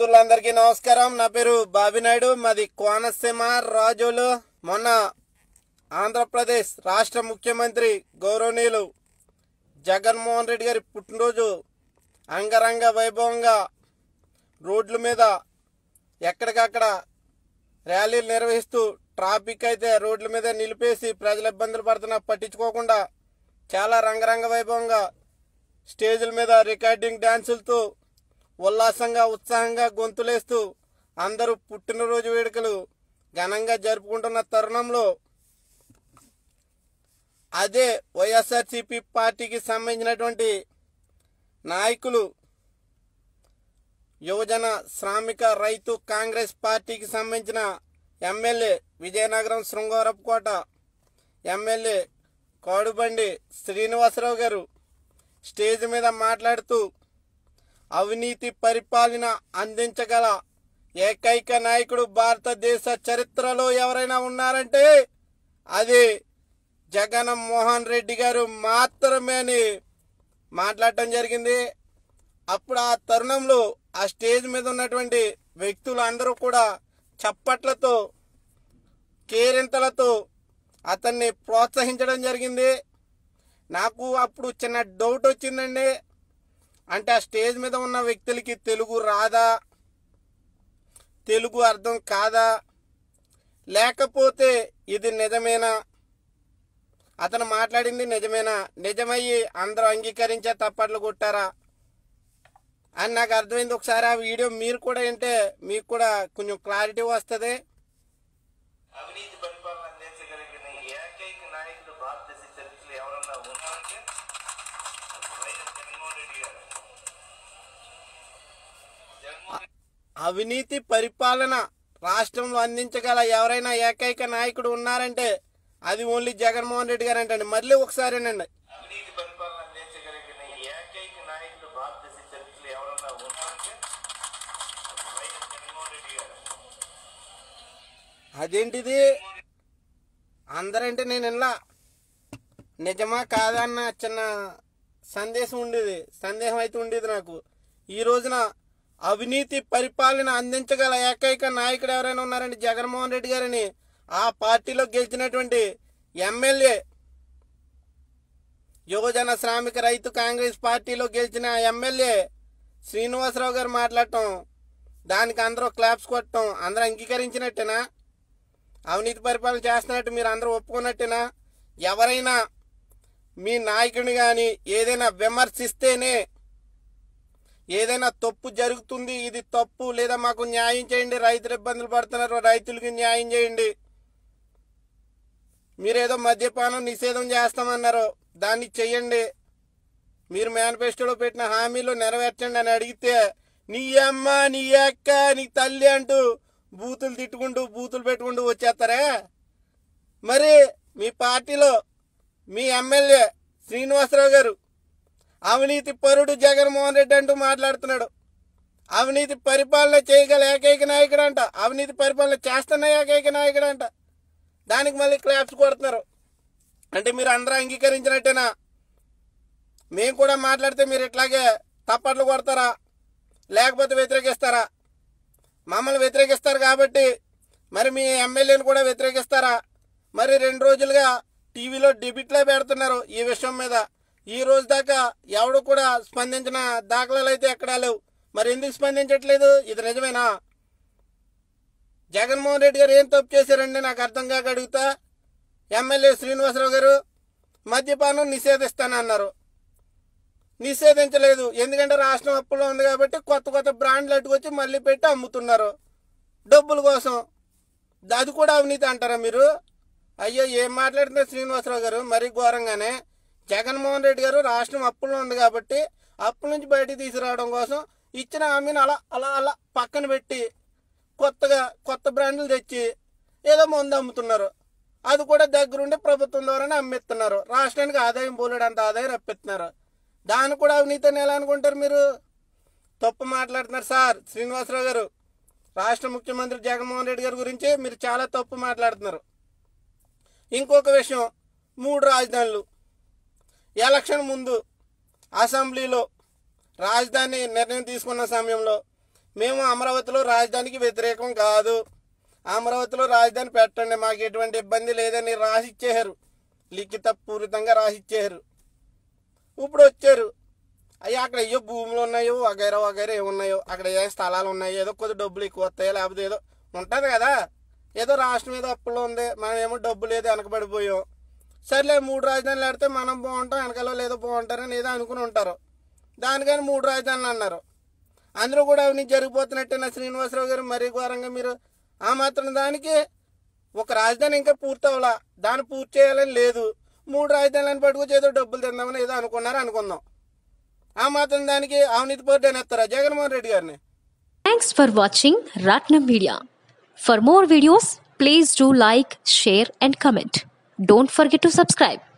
మిత్రులందరికీ నమస్కారం నా పేరు బాబినాయుడు మాది కోనసీమ రాజులు మొన్న ఆంధ్రప్రదేశ్ రాష్ట్ర ముఖ్యమంత్రి గౌరవనీయులు జగన్మోహన్ రెడ్డి గారి పుట్టినరోజు అంగరంగ వైభవంగా రోడ్ల మీద ఎక్కడికక్కడ ర్యాలీలు నిర్వహిస్తూ ట్రాఫిక్ అయితే రోడ్ల మీద నిలిపేసి ప్రజలు ఇబ్బందులు పడుతున్నా పట్టించుకోకుండా చాలా రంగరంగ వైభవంగా స్టేజ్ల మీద రికార్డింగ్ డాన్సులతో ఉల్లాసంగా ఉత్సాహంగా గొంతులేస్తూ అందరూ పుట్టినరోజు వేడుకలు ఘనంగా జరుపుకుంటున్న తరుణంలో అదే వైఎస్ఆర్సీపీ పార్టీకి సంబంధించినటువంటి నాయకులు యువజన శ్రామిక రైతు కాంగ్రెస్ పార్టీకి సంబంధించిన ఎమ్మెల్యే విజయనగరం శృంగారపుకోట ఎమ్మెల్యే కోడుబండి శ్రీనివాసరావు గారు స్టేజ్ మీద మాట్లాడుతూ అవినీతి పరిపాలన అందించగల ఏకైక నాయకుడు భారతదేశ చరిత్రలో ఎవరైనా ఉన్నారంటే అది జగన్ మోహన్ రెడ్డి గారు మాత్రమే అని మాట్లాడటం జరిగింది అప్పుడు ఆ తరుణంలో ఆ స్టేజ్ మీద ఉన్నటువంటి వ్యక్తులు అందరూ కూడా చప్పట్లతో కేరింతలతో అతన్ని ప్రోత్సహించడం జరిగింది నాకు అప్పుడు చిన్న డౌట్ వచ్చిందండి అంటే ఆ స్టేజ్ మీద ఉన్న వ్యక్తులకి తెలుగు రాదా తెలుగు అర్థం కాదా లేకపోతే ఇది నిజమేనా అతను మాట్లాడింది నిజమేనా నిజమయ్యి అందరూ అంగీకరించే తప్పట్లు కొట్టారా అని నాకు అర్థమైంది ఒకసారి ఆ వీడియో మీరు కూడా వింటే మీకు కూడా కొంచెం క్లారిటీ వస్తుంది అవినీతి పరిపాలన అందించగలిగిన ఏకైక నాయకుడు భారతదేశ చరిత్రలో ఎవరన్నా ఉన్నారంటే అది వైఎస్ జగన్మోహన్ రెడ్డి గారు జగన్మోహన్ రెడ్డి అవినీతి పరిపాలన రాష్ట్రంలో అందించగల ఎవరైనా ఏకైక నాయకుడు ఉన్నారంటే అది ఓన్లీ జగన్మోహన్ రెడ్డి గారు అంటండి మళ్ళీ ఒకసారేనండి అవినీతి పరిపాలన అందించగలిగిన ఏకైక నాయకుడు భారతదేశ చరిత్రలో ఎవరన్నా ఉన్నారంటే అది వైఎస్ జగన్మోహన్ రెడ్డి గారు అదేంటిది అందరంటే నేను ఇలా నిజమా కాదా అన్న చిన్న సందేశం ఉండేది సందేహం అయితే ఉండేది నాకు ఈ రోజున అవినీతి పరిపాలన అందించగల ఏకైక నాయకుడు ఎవరైనా ఉన్నారంటే జగన్మోహన్ రెడ్డి గారని ఆ పార్టీలో గెలిచినటువంటి ఎమ్మెల్యే యువజన శ్రామిక రైతు కాంగ్రెస్ పార్టీలో గెలిచిన ఎమ్మెల్యే శ్రీనివాసరావు గారు మాట్లాడటం దానికి అందరూ క్లాప్స్ కొట్టడం అందరూ అంగీకరించినట్టేనా అవినీతి పరిపాలన చేస్తున్నట్టు మీరు అందరూ ఒప్పుకున్నట్టేనా ఎవరైనా మీ నాయకుడిని కానీ ఏదైనా విమర్శిస్తేనే ఏదైనా తప్పు జరుగుతుంది ఇది తప్పు లేదా మాకు న్యాయం చేయండి రైతులు ఇబ్బందులు పడుతున్నారు రైతులకి న్యాయం చేయండి మీరేదో మద్యపానం నిషేధం చేస్తామన్నారు దాన్ని చెయ్యండి మీరు మేనిఫెస్టోలో పెట్టిన హామీలు నెరవేర్చండి అని అడిగితే నీ అమ్మ నీ అక్క నీ తల్లి అంటూ బూతులు తిట్టుకుంటూ బూతులు పెట్టుకుంటూ వచ్చేస్తారే మరి మీ పార్టీలో మీ ఎమ్మెల్యే శ్రీనివాసరావు గారు అవినీతి పరుడు జగన్మోహన్ రెడ్డి అంటూ మాట్లాడుతున్నాడు అవినీతి పరిపాలన చేయగల ఏకైక నాయకుడు అంట అవినీతి పరిపాలన చేస్తున్న ఏకైక నాయకుడు అంట దానికి మళ్ళీ క్లాప్స్ కొడుతున్నారు అంటే మీరు అందరూ అంగీకరించినట్టేనా మేము కూడా మాట్లాడితే మీరు ఇట్లాగే తప్పట్లు కొడతారా లేకపోతే వ్యతిరేకిస్తారా మమ్మల్ని వ్యతిరేకిస్తారు కాబట్టి మరి మీ ఎమ్మెల్యేని కూడా వ్యతిరేకిస్తారా మరి రెండు రోజులుగా టీవీలో డిబిట్లో పెడుతున్నారు ఈ విషయం మీద ఈ రోజు దాకా ఎవడు కూడా స్పందించిన దాఖలాలు అయితే ఎక్కడా లేవు మరి ఎందుకు స్పందించట్లేదు ఇది నిజమేనా జగన్మోహన్ రెడ్డి గారు ఏం తప్పు చేశారండి నాకు అర్థం కాక అడుగుతా ఎమ్మెల్యే శ్రీనివాసరావు గారు మద్యపానం నిషేధిస్తానన్నారు నిషేధించలేదు ఎందుకంటే రాష్ట్రం అప్పులో ఉంది కాబట్టి కొత్త కొత్త బ్రాండ్లు అట్టుకొచ్చి మళ్ళీ పెట్టి అమ్ముతున్నారు డబ్బుల కోసం అది కూడా అవినీతి అంటారా మీరు అయ్యో ఏం మాట్లాడుతున్నారు శ్రీనివాసరావు గారు మరీ ఘోరంగానే జగన్మోహన్ రెడ్డి గారు రాష్ట్రం అప్పులో ఉంది కాబట్టి అప్పుల నుంచి బయటికి తీసుకురావడం కోసం ఇచ్చిన హామీని అలా అలా అలా పక్కన పెట్టి కొత్తగా కొత్త బ్రాండ్లు తెచ్చి ఏదో మందు అమ్ముతున్నారు అది కూడా దగ్గరుండి ప్రభుత్వం ద్వారానే అమ్మిస్తున్నారు రాష్ట్రానికి ఆదాయం పోలేడంత ఆదాయం రప్పిస్తున్నారు దాన్ని కూడా అవినీతిని ఎలా అనుకుంటారు మీరు తప్పు మాట్లాడుతున్నారు సార్ శ్రీనివాసరావు గారు రాష్ట్ర ముఖ్యమంత్రి జగన్మోహన్ రెడ్డి గారి గురించి మీరు చాలా తప్పు మాట్లాడుతున్నారు ఇంకొక విషయం మూడు రాజధానులు ఎలక్షన్ ముందు అసెంబ్లీలో రాజధాని నిర్ణయం తీసుకున్న సమయంలో మేము అమరావతిలో రాజధానికి వ్యతిరేకం కాదు అమరావతిలో రాజధాని పెట్టండి మాకు ఎటువంటి ఇబ్బంది లేదని రాసిచ్చేశారు లిఖిత పూరితంగా రాసిచ్చేశారు ఇప్పుడు వచ్చారు అయ్యా అక్కడ అయ్యో భూములు ఉన్నాయో వగైరా వగైరా ఏమున్నాయో అక్కడ ఏ స్థలాలు ఉన్నాయో ఏదో కొద్ది డబ్బులు ఎక్కువ వస్తాయో లేకపోతే ఏదో ఉంటుంది కదా ఏదో రాష్ట్రం ఏదో అప్పులో ఉంది మనం ఏమో డబ్బు లేదు వెనకబడిపోయాం సర్లే మూడు రాజధానులు ఆడితే మనం బాగుంటాం వెనకాల లేదో బాగుంటారని ఏదో అనుకుని ఉంటారు దానికని మూడు రాజధానులు అన్నారు అందరూ కూడా అవినీతి జరిగిపోతున్నట్టే నా శ్రీనివాసరావు గారు మరీ ఘోరంగా మీరు ఆ మాత్రం దానికి ఒక రాజధాని ఇంకా పూర్తి అవ్వాల దాన్ని పూర్తి చేయాలని లేదు మూడు రాజధానులను పట్టుకొచ్చి ఏదో డబ్బులు తిందామని ఏదో అనుకున్నారు అనుకుందాం ఆ మాత్రం దానికి అవినీతి పోటీ అనేస్తారా జగన్మోహన్ రెడ్డి గారిని Thanks for watching Ratnam Media. For more videos, please do like, share, and comment. Don't forget to subscribe.